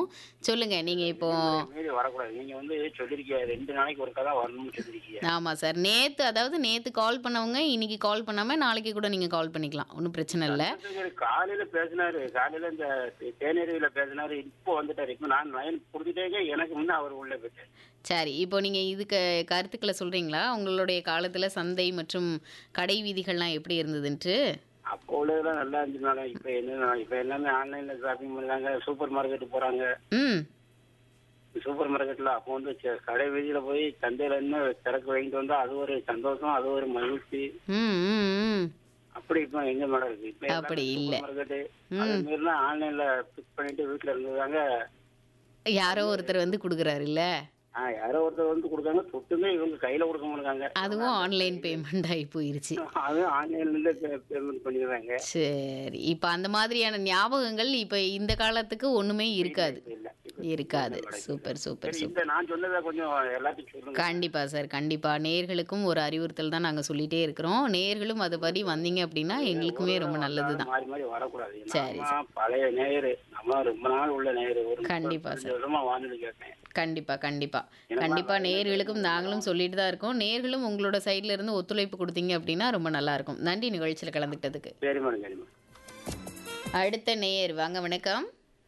சொல்லுங்க நீங்க இப்போ மீறி வரக்கூடாது நீங்க வந்து சொல்லிருக்கீங்க ரெண்டு நாளைக்கு ஒருக்கா தான் வரணும்னு சொல்லிருக்கீங்க ஆமா சார் நேத்து அதாவது நேத்து கால் பண்ணவங்க இன்னைக்கு கால் பண்ணாம நாளைக்கு கூட நீங்க கால் பண்ணிக்கலாம் ஒன்றும் பிரச்சனை இல்லை சந்திரசேகர் காலையில பேசினாரு காலையில இந்த தேனருவில பேசினாரு இப்போ வந்துட்டாரு இப்போ நான் லைன் கொடுத்துட்டே எனக்கு முன்ன அவர் உள்ள போயிட்டாரு சரி இப்போ நீங்க இதுக்கு கருத்துக்களை சொல்றீங்களா உங்களுடைய காலத்துல சந்தை மற்றும் கடை வீதிகள்லாம் எப்படி இருந்ததுன்ட்டு அப்போ உள்ளதெல்லாம் நல்லா இருந்துச்சு மேடம் இப்ப என்ன இப்ப எல்லாமே ஆன்லைன்ல ஷாப்பிங் பண்றாங்க சூப்பர் மார்க்கெட் போறாங்க ம் சூப்பர் மார்க்கெட்ல அப்போ வந்து ச- கடை வீதியில போய் சந்தையில இருந்து சரக்கு வாங்கிட்டு வந்தா அது ஒரு சந்தோஷம் அது ஒரு மகிழ்ச்சி ம் ம் ம் அப்படி இப்போ எங்க மேடம் இருக்கு இப்ப எல்லாமே அப்படி இல்ல. சூப்பர் மார்க்கெட் அது மாதிரிலாம் ஆன்லைன்ல பிக் பண்ணிட்டு வீட்டுல இருந்ததாங்க யாரோ ஒருத்தர் வந்து கொடுக்குறாரு இல்ல ஆ யாரோ ஒருத்தர் வந்து கொடுக்காங்க தொட்டுமே இவங்க கையில கொடுக்க மாட்டாங்க அதுவும் ஆன்லைன் பேமெண்ட் ஆகி போயிருச்சு அதுவும் ஆன்லைன்ல இருந்து பேமெண்ட் பண்ணிடுறாங்க சரி இப்போ அந்த மாதிரியான ஞாபகங்கள் இப்போ இந்த காலத்துக்கு ஒண்ணுமே இருக்காது இல்ல இப்ப இருக்காது சூப்பர் சூப்பர் சரி சூப்பர் இந்த நான் சொன்னதை கொஞ்சம் எல்லாத்தையும் சொல்லுங்க கண்டிப்பா சார் கண்டிப்பா நேர்களுக்கும் ஒரு அறிவுறுத்தல் தான் நாங்க சொல்லிட்டே இருக்கிறோம் நேர்களும் அதுபடி வந்தீங்க அப்படின்னா எங்களுக்குமே ரொம்ப நல்லதுதான் மாறி மாறி வரக்கூடாது சரி, நம்ம பழைய நேயரு நம்ம ரொம்ப நாள் உள்ள நேயரு ஒரு கண்டிப்பா முப்பத்தஞ்சு வருஷமா வானொலி கேட்பேன் கண்டிப்பா கண்டிப்பா கண்டிப்பா நேர்களுக்கும் நாங்களும் சொல்லிட்டு தான் இருக்கோம் நேர்களும் உங்களோட சைடுல இருந்து ஒத்துழைப்பு கொடுத்தீங்க அப்படின்னா ரொம்ப நல்லா இருக்கும் நன்றி நிகழ்ச்சியில் கலந்துக்கிட்டதுக்கு சரி மேடம் சரி மேடம் அடுத்த நேயர் வாங்க வணக்கம்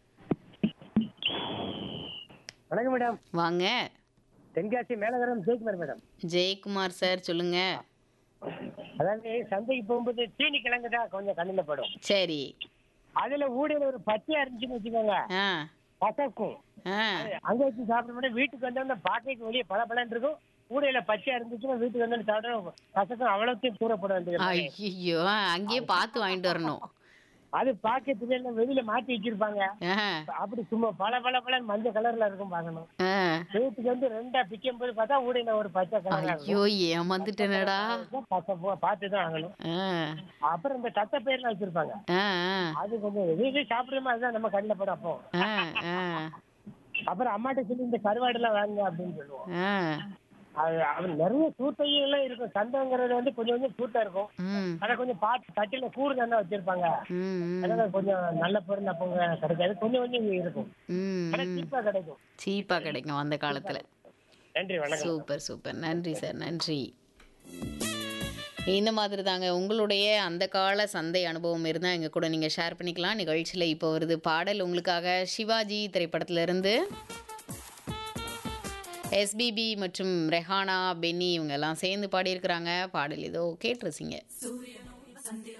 வணக்கம் மேடம் வாங்க தென்காசி மேலகரம் ஜெயக்குமார் மேடம் ஜெயக்குமார் சார் சொல்லுங்க அதாவது சந்தைக்கு போகும்போது சீனி கிழங்கு தான் கொஞ்சம் கண்ணில் படும் சரி அதுல ஊடையில ஒரு பச்சையா இருந்துச்சுன்னு வச்சுக்கோங்க ஆ பசக்கும் ஆ அங்க வச்சு சாப்பிட மாட்டேன் வீட்டுக்கு வந்தோம்னா பாக்கைக்கு வெளியே பல பலன் இருக்கும் ஊடையில பச்சையா இருந்துச்சுன்னா வீட்டுக்கு வந்து சாப்பிட பசக்கும் அவ்வளோத்தையும் கூறப்பட வேண்டியது ஐயோ அங்கேயே பார்த்து வாங்கிட்டு வரணும் அது பாக்கெட்டுல எல்லாம் வெளியில மாத்தி வச்சிருப்பாங்க ஆ அப்படி சும்மா பல பல பலன் மஞ்சள் கலர்ல இருக்கும் பார்க்கணும் ஆ வீட்டுக்கு வந்து ரெண்டா பிக்கும் போது பார்த்தா ஊடையில ஒரு பச்சை கலர்ல ஐயோ ஏமாந்துட்டேனடா இருக்கும் பச்சை பார்த்து தான் வாங்கணும் ஆ அப்புறம் இந்த தத்த பேர்லாம் வச்சிருப்பாங்க ஆ ஆ அது கொஞ்சம் வெளியே சாப்பிடுறோமோ அதுதான் நம்ம கண்ணில் படும் அப்போ ஆ ஆ அப்புறம் அம்மாட்ட சொல்லி இந்த கருவாடு எல்லாம் வாங்க அப்படின்னு சொல்லுவோம் ஆ அது அவர் நிறைய சூட்டையும் எல்லாம் இருக்கும் சந்தைங்கிறது வந்து கொஞ்சம் கொஞ்சம் சூட்டா இருக்கும் ம் அதை கொஞ்சம் பார்த்து தட்டில கூறு தானே வச்சிருப்பாங்க ம் ம் அதனால கொஞ்சம் நல்ல பொருள் அப்போ கிடைக்காது கொஞ்சம் கொஞ்சம் இருக்கும் ம் ஆனா சீப்பா கிடைக்கும் சீப்பா கிடைக்கும் அந்த காலத்துல நன்றி வணக்கம் சூப்பர் சூப்பர் நன்றி சார் நன்றி இந்த மாதிரி தாங்க உங்களுடைய அந்த கால சந்தை அனுபவம் இருந்தால் எங்கள் கூட நீங்கள் ஷேர் பண்ணிக்கலாம் நிகழ்ச்சியில் இப்போ வருது பாடல் உங்களுக்காக சிவாஜி திரைப்படத்திலிருந்து எஸ்பிபி மற்றும் ரெஹானா பென்னி இவங்க எல்லாம் சேர்ந்து பாடியிருக்கிறாங்க பாடல் ஏதோ கேட்டுருச்சிங்க